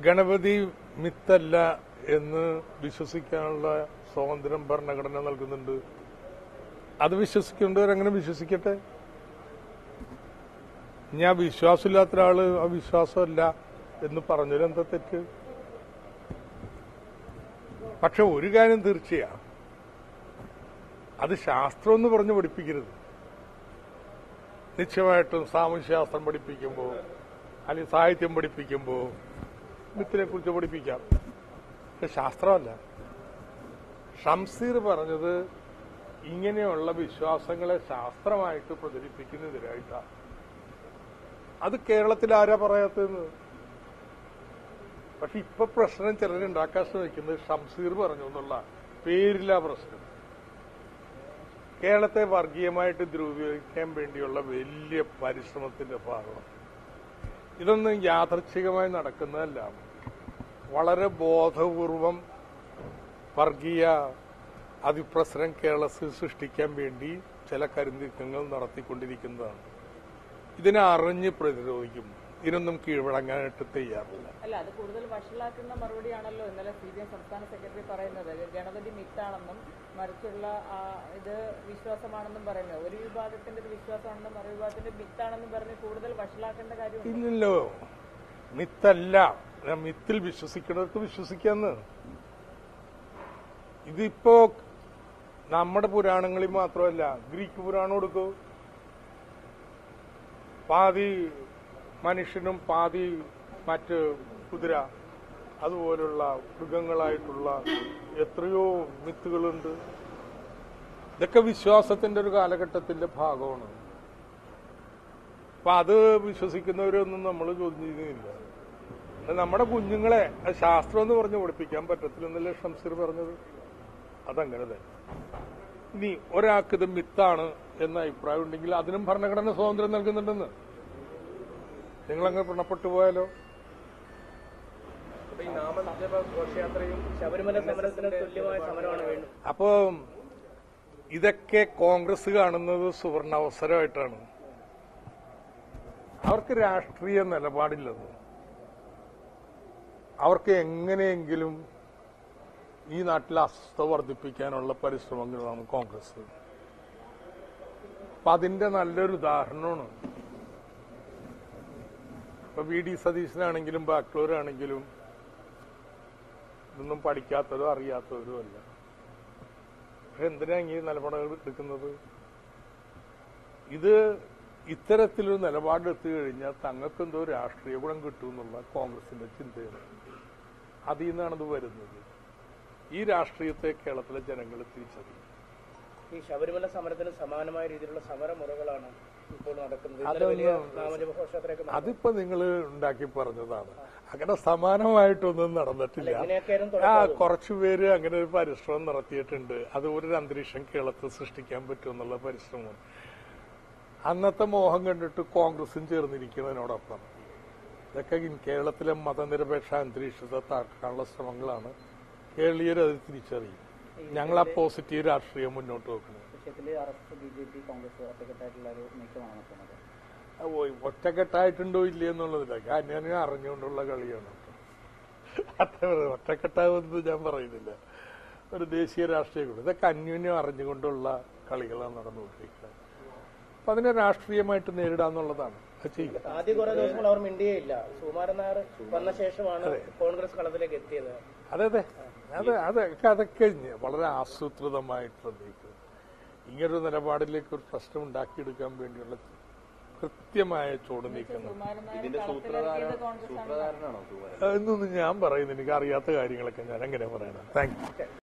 ഗണപതി മിത്തല്ല എന്ന് വിശ്വസിക്കാനുള്ള സ്വാതന്ത്ര്യം ഭരണഘടന നൽകുന്നുണ്ട് അത് വിശ്വസിക്കേണ്ടവർ അങ്ങനെ വിശ്വസിക്കട്ടെ ഞാൻ വിശ്വാസമില്ലാത്ത ഒരാള് ആ വിശ്വാസമല്ല എന്ന് പറഞ്ഞതിൽ എന്താ തെറ്റ് പക്ഷെ ഒരു കാര്യം തീർച്ചയാ അത് ശാസ്ത്രം എന്ന് പറഞ്ഞ് പഠിപ്പിക്കരുത് നിശ്ചയമായിട്ടും സാമൂഹ്യശാസ്ത്രം പഠിപ്പിക്കുമ്പോൾ അല്ലെങ്കിൽ സാഹിത്യം പഠിപ്പിക്കുമ്പോൾ മിത്തിനെ കുറിച്ച് പഠിപ്പിക്കാം പക്ഷെ ശാസ്ത്രമല്ല ഷംസീർ പറഞ്ഞത് ഇങ്ങനെയുള്ള വിശ്വാസങ്ങളെ ശാസ്ത്രമായിട്ട് പ്രചരിപ്പിക്കുന്നതിനായിട്ടാണ് അത് കേരളത്തിൽ ആരാ പറയാത്തതെന്ന് പക്ഷെ ഇപ്പൊ പ്രശ്നം ചിലരുണ്ടാക്കാൻ ശ്രമിക്കുന്നത് ഷംസീർ പറഞ്ഞു എന്നുള്ള പേരില്ല പ്രശ്നം കേരളത്തെ വർഗീയമായിട്ട് ധ്രുവീകരിക്കാൻ വേണ്ടിയുള്ള വലിയ പരിശ്രമത്തിന്റെ ഭാഗമാണ് ഇതൊന്നും യാദർച്ഛികമായി നടക്കുന്നതല്ല വളരെ ബോധപൂർവം വർഗീയ അതിപ്രസരം കേരളത്തിൽ സൃഷ്ടിക്കാൻ വേണ്ടി ചില കരുനീക്കങ്ങൾ നടത്തിക്കൊണ്ടിരിക്കുന്നതാണ് ഇതിനെ അറിഞ്ഞ് പ്രതിരോധിക്കും ഇതിനൊന്നും കീഴ്വഴങ്ങാനായിട്ട് തയ്യാറില്ല അല്ല അത് കൂടുതൽ വഷളാക്കുന്ന മറുപടിയാണല്ലോ ഇന്നലെ സി പി എം സംസ്ഥാന സെക്രട്ടറി പറയുന്നത് ഗണപതി മിത്താണെന്നും മറിച്ചുള്ള ആ, ഇത് വിശ്വാസമാണെന്നും പറയുന്നത് ഒരു വിഭാഗത്തിന്റെ ഒരു വിശ്വാസമാണെന്നും മറു വിഭാഗത്തിന്റെ മിത്താണെന്നും പറഞ്ഞ് കൂടുതൽ വഷളാക്കേണ്ട കാര്യമുണ്ട് ഇല്ലല്ലോ മിത്തല്ല ഞാൻ മിത്തിൽ വിശ്വസിക്കുന്നവർക്ക് വിശ്വസിക്കാന്ന് ഇതിപ്പോ നമ്മുടെ പുരാണങ്ങളിൽ മാത്രമല്ല ഗ്രീക്ക് പുരാണം എടുക്കൂ പാതി മനുഷ്യനും പാതി മറ്റ് കുതിര അതുപോലുള്ള മൃഗങ്ങളായിട്ടുള്ള എത്രയോ മിത്തുകളുണ്ട് ഇതൊക്കെ വിശ്വാസത്തിന്റെ ഒരു കാലഘട്ടത്തിന്റെ ഭാഗമാണ് അപ്പൊ അത് വിശ്വസിക്കുന്നവരൊന്നും നമ്മൾ ചോദ്യം ചെയ്യുന്നില്ല അത് നമ്മുടെ കുഞ്ഞുങ്ങളെ അത് ശാസ്ത്രം എന്ന് പറഞ്ഞ് പഠിപ്പിക്കാൻ പറ്റത്തില്ലെന്നല്ലേ ഷംസീർ പറഞ്ഞത് അതങ്ങനെ തന്നെ ഇനി ഒരാൾക്ക് ഇത് മിത്താണ് എന്ന അഭിപ്രായം ഉണ്ടെങ്കിൽ അതിനും ഭരണഘടന സ്വാതന്ത്ര്യം നൽകുന്നുണ്ടെന്ന് നിങ്ങളങ്ങ് പിണപ്പെട്ടു പോയാലോ അപ്പൊ ഈ നാമജപ ഘോഷയാത്രയും ശബരിമല സമരത്തിന് തുല്യമായ സമരമാണ് വേണ്ടത് അപ്പോ ഇതൊക്കെ കോൺഗ്രസ് കാണുന്നത് സുവർണാവസരമായിട്ടാണ് അവർക്ക് രാഷ്ട്രീയ നിലപാടില്ലത് അവർക്ക് എങ്ങനെയെങ്കിലും ഈ നാട്ടിൽ അസ്വസ്ഥ വർദ്ധിപ്പിക്കാനുള്ള പരിശ്രമങ്ങളാണ് കോൺഗ്രസ് അപ്പൊ അതിന്റെ നല്ലൊരു ഉദാഹരണമാണ് ഇപ്പൊ വി ഡി സതീശനാണെങ്കിലും ബാക്കളൂരാണെങ്കിലും ഇതൊന്നും പഠിക്കാത്തതോ അറിയാത്തവരോ അല്ല പക്ഷെ എന്തിനാ ഇങ്ങനെ നിലപാടുകൾ എടുക്കുന്നത് ഇത് ഇത്തരത്തിലൊരു നിലപാടെടുത്തു കഴിഞ്ഞാൽ തങ്ങൾക്ക് എന്തോ രാഷ്ട്രീയ ഗുണം കിട്ടും എന്നുള്ള കോൺഗ്രസിന്റെ ചിന്തയാണ് അതിൽ നിന്നാണ് ഇത് വരുന്നത് ഈ രാഷ്ട്രീയത്തെ കേരളത്തിലെ ജനങ്ങൾ തിരിച്ചറിയും ഈ ശബരിമല സമരത്തിന് സമാനമായ രീതിയിലുള്ള സമരമുറകളാണ് ഇപ്പോൾ നടക്കുന്നത് ഇന്നലെ അതൊന്നും- വലിയ നാമജപ ഘോഷയാത്രയൊക്കെ നടന്നു. അതിപ്പോ നിങ്ങൾ ഉണ്ടാക്കി പറഞ്ഞതാണ് അങ്ങനെ സമാനമായിട്ടൊന്നും നടന്നിട്ടില്ല ഇങ്ങനെയൊക്കെയായിരുന്നു ആ തുടക്കം കുറച്ചുപേര് അങ്ങനെ ഒരു പരിശ്രമം നടത്തിയിട്ടുണ്ട് അത് ഒരു അന്തരീക്ഷം കേരളത്തിൽ സൃഷ്ടിക്കാൻ പറ്റുമെന്നുള്ള പരിശ്രമം അന്നത്തെ മോഹം കണ്ടിട്ട് കോൺഗ്രസും ചേർന്നിരിക്കുന്നതിനോടൊപ്പം ഇതൊക്കെ ഇൻ കേരളത്തിലെ മതനിരപേക്ഷ അന്തരീക്ഷത്തെ താക്കാനുള്ള ശ്രമങ്ങളാണ് കേരളീയർ അത് തിരിച്ചറിയും ഞങ്ങൾ ആ പോസിറ്റീവ് രാഷ്ട്രീയം മുന്നോട്ട് വെക്കുന്നത് വിഷയത്തിൽ R S S B J P Congress ഒറ്റക്കെട്ടായിട്ടുള്ള ഒരു നീക്കമാണ് നടത്തുന്നത് ആ, ഓ, ഒറ്റക്കെട്ടായിട്ടുണ്ടോ ഇല്ലേ എന്നുള്ളതില്ല ഞാൻ അറിഞ്ഞുകൊണ്ടുള്ള കളിയാണ് അത്ര ഒറ്റക്കെട്ടാവുന്നത് ഞാൻ പറയുന്നില്ല ഒരു ദേശീയ രാഷ്ട്രീയ കളി ഇതൊക്കെ അന്യോന്യം അറിഞ്ഞുകൊണ്ടുള്ള കളികളാണ് നടന്നുകൊണ്ടിരിക്കുന്നത് അപ്പൊ അതിനെ രാഷ്ട്രീയമായിട്ട് നേരിടാന്നുള്ളതാണ് അത് ചെയ്യുക ആദ്യ കുറെ ദിവസങ്ങൾ അവർ മിണ്ടിയേയില്ല സുകുമാരൻ നായർ വന്ന ശേഷമാണ് കോൺഗ്രസ് കളത്തിലേക്ക് എത്തിയത് അതെ അതെ അതെ അതൊക്കെ അതൊക്കെ വളരെ ആസൂത്രിതമായിട്ടുള്ള നീക്കം ഇങ്ങനൊരു നിലപാടിലേക്ക് ഒരു പ്രശ്നം ഉണ്ടാക്കിയെടുക്കാൻ വേണ്ടിയുള്ള കൃത്യമായ ചുവട് നീക്കങ്ങൾ കുമാരൻ നായർ കളത്തിലിറക്കിയത് കോൺഗ്രസ് ആണ് എന്നൊന്നും ഞാൻ പറയുന്നു എനിക്ക് അറിയാത്ത കാര്യങ്ങളൊക്കെ ഞാൻ എങ്ങനെ പറയണം താങ്ക് യു